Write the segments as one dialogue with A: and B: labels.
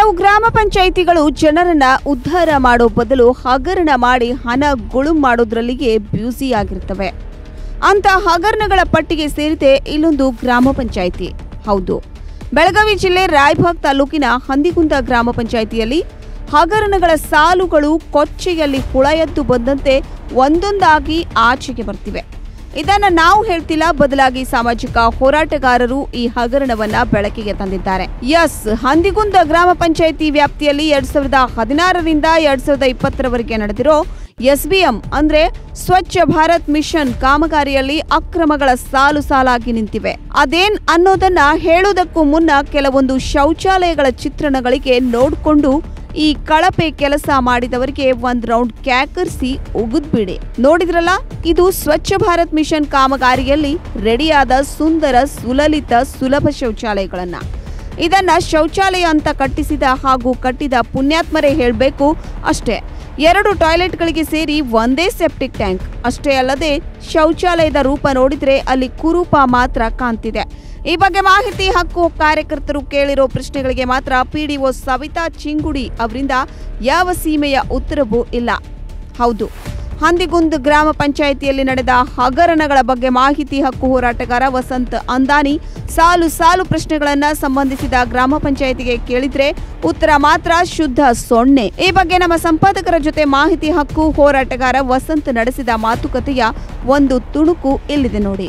A: ಕೆಲವು ಗ್ರಾಮ ಪಂಚಾಯಿತಿಗಳು ಜನರನ್ನ ಉದ್ಧಾರ ಮಾಡೋ ಬದಲು ಹಗರಣ ಮಾಡಿ ಹಣ ಗುಳು ಮಾಡೋದ್ರಲ್ಲಿಗೆ ಬ್ಯೂಸಿ ಆಗಿರ್ತವೆ ಅಂತ ಹಗರಣಗಳ ಪಟ್ಟಿಗೆ ಸೇರಿದೆ ಇಲ್ಲೊಂದು ಗ್ರಾಮ ಪಂಚಾಯಿತಿ ಹೌದು ಬೆಳಗಾವಿ ಜಿಲ್ಲೆ ರಾಯಭಾಗ್ ತಾಲೂಕಿನ ಹಂದಿಗುಂದ ಗ್ರಾಮ ಪಂಚಾಯಿತಿಯಲ್ಲಿ ಹಗರಣಗಳ ಸಾಲುಗಳು ಕೊಚ್ಚೆಯಲ್ಲಿ ಹುಳ ಎದ್ದು ಬಂದಂತೆ ಒಂದೊಂದಾಗಿ ಆಚೆಗೆ ಬರ್ತಿವೆ ಇದನ್ನ ನಾವು ಹೇಳ್ತಿಲ್ಲ ಬದಲಾಗಿ ಸಾಮಾಜಿಕ ಹೋರಾಟಗಾರರು ಈ ಹಗರಣವನ್ನ ಬೆಳಕಿಗೆ ತಂದಿದ್ದಾರೆ ಎಸ್ ಹಂದಿಗುಂದ ಗ್ರಾಮ ಪಂಚಾಯಿತಿ ವ್ಯಾಪ್ತಿಯಲ್ಲಿ ಎರಡ್ ಸಾವಿರದ ಹದಿನಾರರಿಂದ ಎರಡ್ ಸಾವಿರದ ಇಪ್ಪತ್ತರವರೆಗೆ ನಡೆದಿರೋ ಎಸ್ಬಿಎಂ ಅಂದ್ರೆ ಸ್ವಚ್ಛ ಭಾರತ್ ಮಿಷನ್ ಕಾಮಗಾರಿಯಲ್ಲಿ ಅಕ್ರಮಗಳ ಸಾಲು ಸಾಲಾಗಿ ನಿಂತಿವೆ ಅದೇನ್ ಅನ್ನೋದನ್ನ ಹೇಳುವುದಕ್ಕೂ ಮುನ್ನ ಕೆಲವೊಂದು ಶೌಚಾಲಯಗಳ ಚಿತ್ರಣಗಳಿಗೆ ನೋಡ್ಕೊಂಡು ಈ ಕಳಪೆ ಕೆಲಸ ಮಾಡಿದವರಿಗೆ ಒಂದ್ ರೌಂಡ್ ಕ್ಯಾಕರ್ಸಿ ಉಗಿದ್ಬಿಡಿ ನೋಡಿದ್ರಲ್ಲ ಇದು ಸ್ವಚ್ಛ ಭಾರತ್ ಮಿಷನ್ ಕಾಮಗಾರಿಯಲ್ಲಿ ರೆಡಿಯಾದ ಸುಂದರ ಸುಲಲಿತ ಸುಲಭ ಶೌಚಾಲಯಗಳನ್ನ ಇದನ್ನ ಶೌಚಾಲಯ ಅಂತ ಕಟ್ಟಿಸಿದ ಹಾಗೂ ಕಟ್ಟಿದ ಪುಣ್ಯಾತ್ಮರೇ ಹೇಳಬೇಕು ಅಷ್ಟೇ ಎರಡು ಟಾಯ್ಲೆಟ್ಗಳಿಗೆ ಸೇರಿ ಒಂದೇ ಸೆಪ್ಟಿಕ್ ಟ್ಯಾಂಕ್ ಅಷ್ಟೇ ಅಲ್ಲದೆ ಶೌಚಾಲಯದ ರೂಪ ನೋಡಿದ್ರೆ ಅಲ್ಲಿ ಕುರೂಪ ಮಾತ್ರ ಕಾಣ್ತಿದೆ ಈ ಬಗ್ಗೆ ಮಾಹಿತಿ ಹಕ್ಕು ಕಾರ್ಯಕರ್ತರು ಕೇಳಿರೋ ಪ್ರಶ್ನೆಗಳಿಗೆ ಮಾತ್ರ ಪಿಡಿಒ ಸವಿತಾ ಚಿಂಗುಡಿ ಅವರಿಂದ ಯಾವ ಸೀಮೆಯ ಉತ್ತರವೂ ಇಲ್ಲ ಹೌದು ಹಂದಿಗುಂದ್ ಗ್ರಾಮ ಪಂಚಾಯಿತಿಯಲ್ಲಿ ನಡೆದ ಹಗರಣಗಳ ಬಗ್ಗೆ ಮಾಹಿತಿ ಹಕ್ಕು ಹೋರಾಟಗಾರ ವಸಂತ್ ಅಂದಾನಿ ಸಾಲು ಸಾಲು ಪ್ರಶ್ನೆಗಳನ್ನ ಸಂಬಂಧಿಸಿದ ಗ್ರಾಮ ಪಂಚಾಯಿತಿಗೆ ಕೇಳಿದ್ರೆ ಉತ್ತರ ಮಾತ್ರ ಶುದ್ಧ ಸೊನ್ನೆ ಈ ಬಗ್ಗೆ ನಮ್ಮ ಸಂಪಾದಕರ ಜೊತೆ ಮಾಹಿತಿ ಹಕ್ಕು ಹೋರಾಟಗಾರ ವಸಂತ್ ನಡೆಸಿದ ಮಾತುಕತೆಯ ಒಂದು ತುಣುಕು ಇಲ್ಲಿದೆ ನೋಡಿ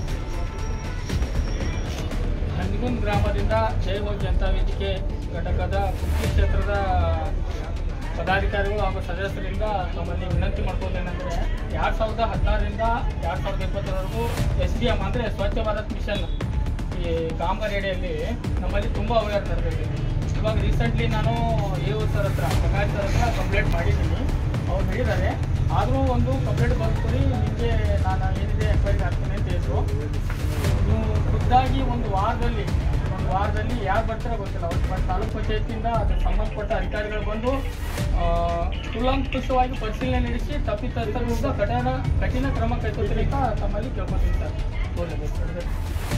B: ನಂದಿಗುಂದ್ ಗ್ರಾಮದಿಂದ ಜಯಭೋಗ್ ಜನತಾ ವೇದಿಕೆ ಘಟಕದ ಕುರ್ಕಿ ಕ್ಷೇತ್ರದ ಪದಾಧಿಕಾರಿಗಳು ಹಾಗೂ ಸದಸ್ಯರಿಂದ ನಮ್ಮಲ್ಲಿ ವಿನಂತಿ ಮಾಡ್ಕೊಳ್ಳೋದೇನೆಂದರೆ ಎರಡು ಸಾವಿರದ ಹದಿನಾರರಿಂದ ಎರಡು ಸಾವಿರದ ಇಪ್ಪತ್ತರವರೆಗೂ ಎಸ್ ಡಿ ಎಮ್ ಅಂದರೆ ಸ್ವಚ್ಛ ಭಾರತ್ ಮಿಷನ್ ಈ ಕಾಮಗಾರಿ ಅಡಿಯಲ್ಲಿ ನಮ್ಮಲ್ಲಿ ತುಂಬ ಅವ್ಯವಹಾರ ನಡೆದಿದೆ ಇವಾಗ ರೀಸೆಂಟ್ಲಿ ನಾನು ಎ ಓ ಸರ್ ಹತ್ರ ಪ್ರಕಾಶ್ ಸರ್ ಹತ್ರ ಕಂಪ್ಲೇಂಟ್ ಮಾಡಿದ್ದೀನಿ ಅವ್ರು ಹೇಳಿದ್ದಾರೆ ಆದರೂ ಒಂದು ಕಂಪ್ಲೇಂಟ್ ಬರ್ಕೊಡಿ ನಿಮಗೆ ನಾನು ಏನಿದೆ ಎಂಕ್ವೈರಿ ಹಾಕ್ತೀನಿ ಅಂತ ಹೇಳಿದ್ರು ನೀವು ಖುದ್ದಾಗಿ ಒಂದು ವಾರದಲ್ಲಿ ಒಂದು ವಾರದಲ್ಲಿ ಯಾರು ಬರ್ತಾರೋ ಗೊತ್ತಿಲ್ಲ ಒಂದು ಬಟ್ ತಾಲೂಕು ಪಂಚಾಯತಿಯಿಂದ ಅದಕ್ಕೆ ಸಂಬಂಧಪಟ್ಟ ಅಧಿಕಾರಿಗಳು ಬಂದು ಆ, ಕೂಲಂಕುಷವಾಗಿ ಪರಿಶೀಲನೆ ನಡೆಸಿ ತಪ್ಪಿತಸ್ಥರ ವಿರುದ್ಧ ಕಠಿಣ ಕಠಿಣ ಕ್ರಮ ಕೈಗೊಳ್ತೀರಿ ಅಂತ ತಮ್ಮಲ್ಲಿ ಕೇಳ್ಕೊತೀನಿ ಸರ್ ಒಳ್ಳೆಯದು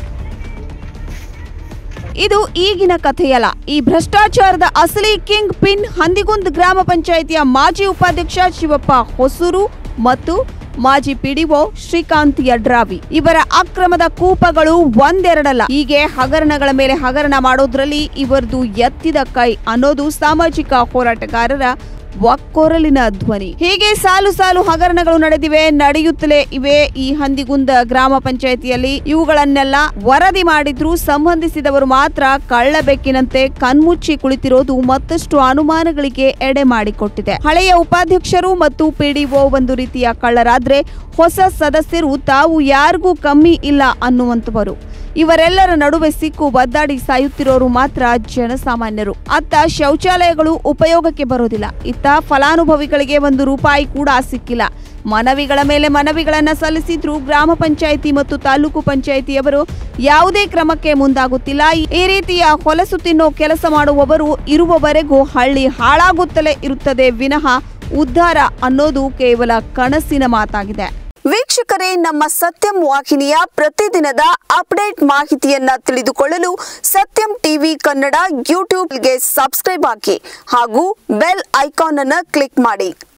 A: ಇದು ಈಗಿನ ಕಥೆಯಲ್ಲ ಈ ಭ್ರಷ್ಟಾಚಾರದ ಅಸಲಿ ಕಿಂಗ್ ಪಿನ್ ಹಂದಿಗುಂದ್ ಗ್ರಾಮ ಪಂಚಾಯಿತಿಯ ಮಾಜಿ ಉಪಾಧ್ಯಕ್ಷ ಶಿವಪ್ಪ ಹೊಸೂರು ಮತ್ತು ಮಾಜಿ ಪಿಡಿಒ ಶ್ರೀಕಾಂತ್ ಯಡ್ರಾವಿ ಇವರ ಅಕ್ರಮದ ಕೂಪಗಳು ಒಂದೆರಡಲ್ಲ ಹೀಗೆ ಹಗರಣಗಳ ಮೇಲೆ ಹಗರಣ ಮಾಡೋದ್ರಲ್ಲಿ ಇವರದು ಎತ್ತಿದ ಕೈ ಅನ್ನೋದು ಸಾಮಾಜಿಕ ಹೋರಾಟಗಾರರ ಒಕ್ಕೊರಲಿನ ಧ್ವನಿ ಹೀಗೆ ಸಾಲು ಸಾಲು ಹಗರಣಗಳು ನಡೆದಿವೆ ನಡೆಯುತ್ತಲೇ ಇವೆ ಈ ಹಂದಿಗುಂದ ಗ್ರಾಮ ಪಂಚಾಯಿತಿಯಲ್ಲಿ ಇವುಗಳನ್ನೆಲ್ಲ ವರದಿ ಮಾಡಿದ್ರೂ ಸಂಬಂಧಿಸಿದವರು ಮಾತ್ರ ಕಳ್ಳಬೆಕ್ಕಿನಂತೆ ಕಣ್ಮುಚ್ಚಿ ಕುಳಿತಿರೋದು ಮತ್ತಷ್ಟು ಅನುಮಾನಗಳಿಗೆ ಎಡೆ ಮಾಡಿಕೊಟ್ಟಿದೆ ಹಳೆಯ ಉಪಾಧ್ಯಕ್ಷರು ಮತ್ತು ಪಿಡಿಒ ಒಂದು ರೀತಿಯ ಕಳ್ಳರಾದ್ರೆ ಹೊಸ ಸದಸ್ಯರು ತಾವು ಯಾರಿಗೂ ಕಮ್ಮಿ ಇಲ್ಲ ಅನ್ನುವಂತವರು ಇವರೆಲ್ಲರ ನಡುವೆ ಸಿಕ್ಕು ಬದ್ದಾಡಿ ಸಾಯುತ್ತಿರೋರು ಮಾತ್ರ ಜನಸಾಮಾನ್ಯರು ಅತ್ತ ಶೌಚಾಲಯಗಳು ಉಪಯೋಗಕ್ಕೆ ಬರೋದಿಲ್ಲ ಇತ್ತ ಫಲಾನುಭವಿಗಳಿಗೆ ಒಂದು ರೂಪಾಯಿ ಕೂಡ ಸಿಕ್ಕಿಲ್ಲ ಮನವಿಗಳ ಮೇಲೆ ಮನವಿಗಳನ್ನ ಸಲ್ಲಿಸಿದ್ರು ಗ್ರಾಮ ಪಂಚಾಯಿತಿ ಮತ್ತು ತಾಲೂಕು ಪಂಚಾಯಿತಿಯವರು ಯಾವುದೇ ಕ್ರಮಕ್ಕೆ ಮುಂದಾಗುತ್ತಿಲ್ಲ ಈ ರೀತಿಯ ಹೊಲಸು ತಿನ್ನೋ ಕೆಲಸ ಮಾಡುವವರು ಇರುವವರೆಗೂ ಹಳ್ಳಿ ಹಾಳಾಗುತ್ತಲೇ ಇರುತ್ತದೆ ವಿನಃ ಉದ್ಧಾರ ಅನ್ನೋದು ಕೇವಲ ಕನಸಿನ ಮಾತಾಗಿದೆ ವೀಕ್ಷಕರೇ ನಮ್ಮ ಸತ್ಯಂ ವಾಹಿನಿಯ ಪ್ರತಿದಿನದ ಅಪ್ಡೇಟ್ ಮಾಹಿತಿಯನ್ನ ತಿಳಿದುಕೊಳ್ಳಲು ಸತ್ಯಂ ಟಿವಿ ಕನ್ನಡ ಯೂಟ್ಯೂಬ್ಗೆ ಸಬ್ಸ್ಕ್ರೈಬ್ ಹಾಕಿ ಹಾಗೂ ಬೆಲ್ ಐಕಾನ್ ಅನ್ನು ಕ್ಲಿಕ್ ಮಾಡಿ